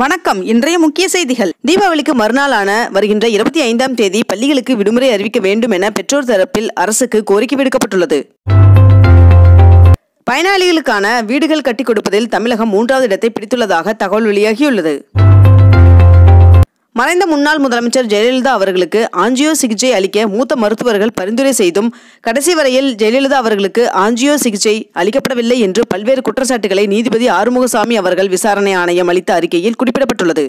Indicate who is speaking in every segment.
Speaker 1: வணக்கம் இன்றைய முக்கிய செய்திகள் தீபாவளிக்கு மறுநாளான வருகின்ற இருபத்தி ஐந்தாம் தேதி பள்ளிகளுக்கு விடுமுறை அறிவிக்க வேண்டும் என பெற்றோர் தரப்பில் அரசுக்கு கோரிக்கை விடுக்கப்பட்டுள்ளது பயனாளிகளுக்கான வீடுகள் கட்டிக் கொடுப்பதில் தமிழகம் மூன்றாவது இடத்தை பிடித்துள்ளதாக தகவல் வெளியாகியுள்ளது மறைந்த முன்னாள் முதலமைச்சர் ஜெயலலிதா அவர்களுக்கு ஆஞ்சியோ சிகிச்சை அளிக்க மூத்த மருத்துவர்கள் பரிந்துரை செய்தும் கடைசி வரையில் ஜெயலலிதா அவர்களுக்கு ஆஞ்சியோ சிகிச்சை அளிக்கப்படவில்லை என்று பல்வேறு குற்றச்சாட்டுகளை நீதிபதி ஆறுமுகசாமி அவர்கள் விசாரணை ஆணையம் அளித்த அறிக்கையில் குறிப்பிடப்பட்டுள்ளது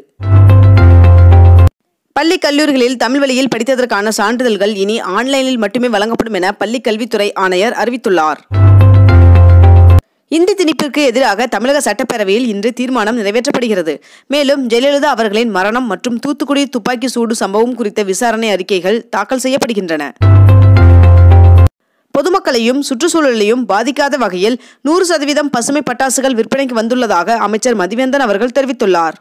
Speaker 1: பள்ளி கல்லூரிகளில் தமிழ் வழியில் படித்ததற்கான சான்றிதழ்கள் இனி ஆன்லைனில் மட்டுமே வழங்கப்படும் என பள்ளி கல்வித்துறை ஆணையர் அறிவித்துள்ளார் இந்தி திணிப்பிற்கு எதிராக தமிழக சட்டப்பேரவையில் இன்று தீர்மானம் நிறைவேற்றப்படுகிறது மேலும் ஜெயலலிதா அவர்களின் மரணம் மற்றும் தூத்துக்குடி துப்பாக்கி சூடு சம்பவம் குறித்த விசாரணை அறிக்கைகள் தாக்கல் செய்யப்படுகின்றன பொதுமக்களையும் சுற்றுச்சூழலையும் பாதிக்காத வகையில் நூறு சதவீதம் பசுமை பட்டாசுகள் விற்பனைக்கு வந்துள்ளதாக அமைச்சர் மதிவேந்தன் அவர்கள் தெரிவித்துள்ளார்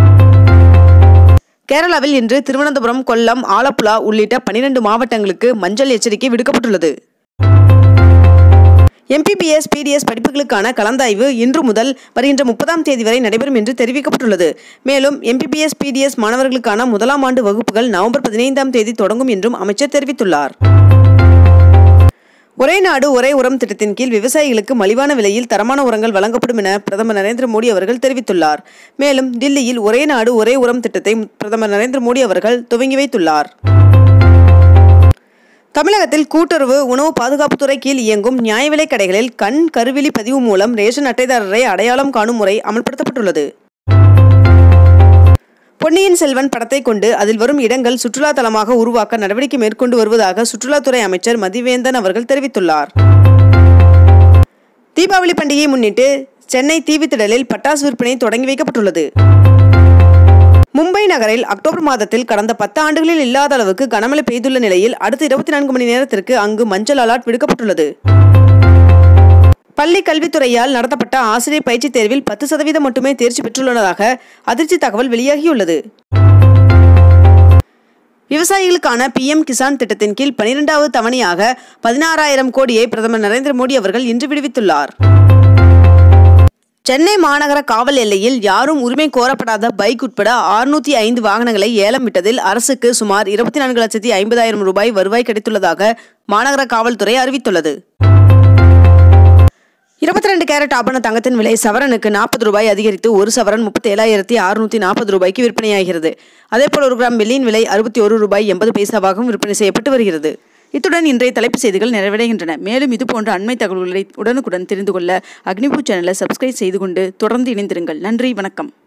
Speaker 1: கேரளாவில் இன்று திருவனந்தபுரம் கொல்லம் ஆலப்புழா உள்ளிட்ட பனிரெண்டு மாவட்டங்களுக்கு மஞ்சள் எச்சரிக்கை விடுக்கப்பட்டுள்ளது எம்பிபிஎஸ் பிடிஎஸ் படிப்புகளுக்கான கலந்தாய்வு இன்று முதல் வருகின்ற முப்பதாம் தேதி வரை நடைபெறும் என்று தெரிவிக்கப்பட்டுள்ளது மேலும் எம்பிபிஎஸ் பிடிஎஸ் மாணவர்களுக்கான முதலாம் ஆண்டு வகுப்புகள் நவம்பர் பதினைந்தாம் தேதி தொடங்கும் என்றும் அமைச்சர் தெரிவித்துள்ளார் ஒரே நாடு ஒரே உரம் திட்டத்தின் கீழ் விவசாயிகளுக்கு மலிவான விலையில் தரமான உரங்கள் வழங்கப்படும் என பிரதமர் நரேந்திர மோடி அவர்கள் தெரிவித்துள்ளார் மேலும் தில்லியில் ஒரே நாடு ஒரே உரம் திட்டத்தை பிரதமர் நரேந்திர மோடி அவர்கள் துவங்கி வைத்துள்ளார் தமிழகத்தில் கூட்டுறவு உணவு பாதுகாப்புத்துறை கீழ் இயங்கும் நியாய விலைக் கடைகளில் கண் கருவிழி பதிவு மூலம் ரேஷன் அட்டைதாரரை அடையாளம் காணும் முறை அமல்படுத்தப்பட்டுள்ளது பொன்னியின் செல்வன் படத்தை கொண்டு அதில் வரும் இடங்கள் சுற்றுலா தலமாக உருவாக்க நடவடிக்கை மேற்கொண்டு வருவதாக சுற்றுலாத்துறை அமைச்சர் மதிவேந்தன் அவர்கள் தெரிவித்துள்ளார் தீபாவளி பண்டிகையை முன்னிட்டு சென்னை தீவுத்திடலில் பட்டாசு விற்பனை தொடங்கி வைக்கப்பட்டுள்ளது மும்பை நகரில் அக்டோபர் மாதத்தில் கடந்த பத்து ஆண்டுகளில் இல்லாத அளவுக்கு கனமழை பெய்துள்ள நிலையில் அடுத்த இருபத்தி நான்கு மணி நேரத்திற்கு அங்கு மஞ்சள் அலர்ட் விடுக்கப்பட்டுள்ளது பள்ளி கல்வித்துறையால் நடத்தப்பட்ட ஆசிரியர் பயிற்சித் தேர்வில் பத்து சதவீதம் மட்டுமே தேர்ச்சி பெற்றுள்ளதாக அதிர்ச்சி தகவல் வெளியாகியுள்ளது விவசாயிகளுக்கான பிஎம் கிசான் திட்டத்தின் கீழ் பனிரெண்டாவது தவணையாக பதினாறாயிரம் கோடியை பிரதமர் நரேந்திர மோடி அவர்கள் இன்று விடுவித்துள்ளார் சென்னை மாநகர காவல் எல்லையில் யாரும் உரிமை கோரப்படாத பைக் உட்பட அறுநூத்தி ஐந்து வாகனங்களை ஏலம் விட்டதில் அரசுக்கு சுமார் இருபத்தி நான்கு லட்சத்தி ஐம்பதாயிரம் ரூபாய் வருவாய் கிடைத்துள்ளதாக மாநகர காவல்துறை அறிவித்துள்ளது இருபத்தி ரெண்டு கேரட் ஆபண தங்கத்தின் விலை சவரனுக்கு நாற்பது ரூபாய் அதிகரித்து ஒரு சவரன் முப்பத்தி ஏழாயிரத்தி அறுநூத்தி நாற்பது ரூபாய்க்கு விற்பனையாகிறது அதேபோல் ஒரு கிராம் வெள்ளியின் விலை அறுபத்தி ஒரு ரூபாய் எண்பது பைசாவாகவும் விற்பனை செய்யப்பட்டு வருகிறது இத்துடன் இன்றைய தலைப்புச் செய்திகள் நிறைவடைகின்றன மேலும் இதுபோன்ற அண்மை தகவல்களை உடனுக்குடன் தெரிந்து கொள்ள அக்னிபூ சேனலை சப்ஸ்கிரைப் செய்து கொண்டு தொடர்ந்து இணைந்திருங்கள் நன்றி வணக்கம்